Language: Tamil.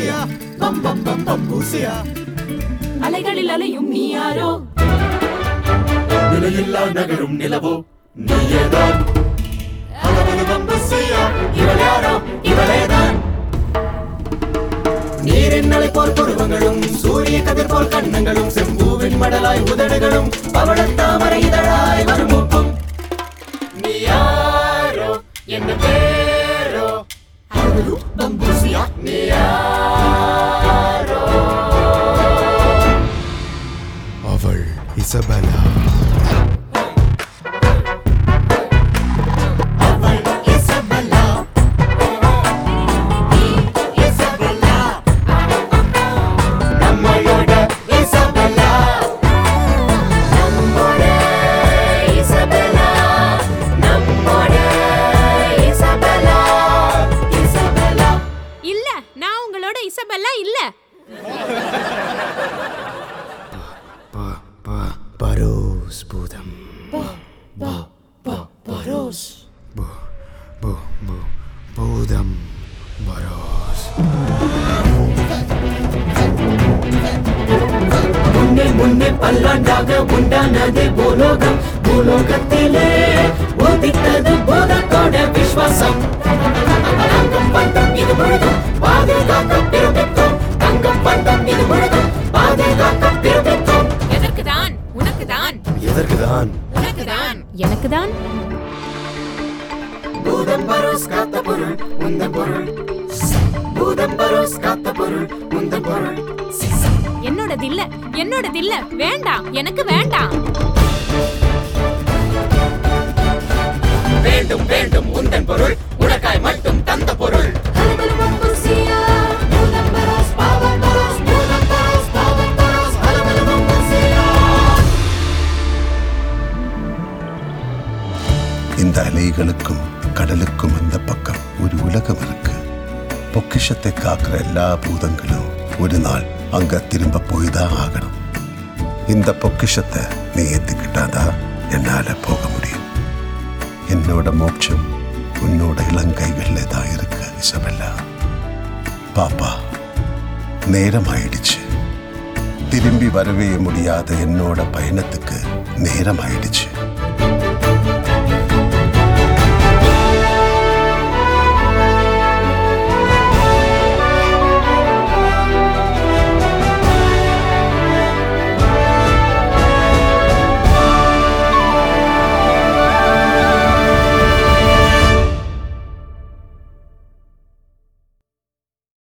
பம்பூசியா பம் பம் பம் பம்பூசியா அலைகளில் அலையும் நீ யாரோ நிலையில்லா நகரும் நிலவோ நீயேதான் அளவது பம்பூசியா இவள் யாரோ இவளேதான் நீரின் அலை போல் புருவங்களும் சூரிய கதிர் போல் கண்ணங்களும் செம்பூவின் மடலாய் உதடுகளும் பவளத்தாமரை இதழாய் வரும் மூக்கும் நீ யாரோ என்ன பேரோ அளவது பம்பூசியா நீ யாரோ அவள் இசபெலா அவள் இசபெல்லா இசபெல்லா நம்மளோட இசபெல்லா நம்மோட இசபெல்லா நம்மோட இசபெல்லா இசபெல்லா இல்ல நான் உங்களோட இசபெல்லா இல்ல பரோஸ் பூதம் பரோஸ் பூ பூ பூ பூதம் பரோஸ் முன்னே முன்னே பல்லாண்டாக உண்டானது பூலோகம் பூலோகத்திலே உதித்தது பூதத்தோட விஸ்வாசம் தங்கம் பந்தம் இது முழுதும் பாதுகாக்க பிறப்பித்தோம் தங்கம் பந்தம் இது முழுதும் பாதுகாக்க பிறப்பித்தோம் எதற்கு தான் உனக்கு தான் எதற்குதான் உனக்கு தான் எனக்கு தான் பூதம் பரோஸ் காத்த பொருள் உந்த பொருள் பூதம் பரோஸ் காத்த பொருள் உந்த பொருள் என்னோடது இல்ல என்னோடது இல்ல வேண்டாம் எனக்கு வேண்டாம் வேண்டும் வேண்டும் உந்தன் பொருள் உனக்காய் மட்டும் தந்த பொருள் இந்த அலைகளுக்கும் கடலுக்கும் அந்த பக்கம் ஒரு உலகம் இருக்கு பொக்கிஷத்தை காக்கிற எல்லா பூதங்களும் ஒரு நாள் அங்க திரும்ப போய் தான் ஆகணும் இந்த பொக்கிஷத்தை நீ ஏத்துக்கிட்டாதான் என்னால போக முடியும் என்னோட மோட்சம் உன்னோட இளங்கைகள்ல தான் இருக்கு இசபெல்லா பாப்பா நேரம் ஆயிடுச்சு திரும்பி வரவே முடியாத என்னோட பயணத்துக்கு நேரம் ஆயிடுச்சு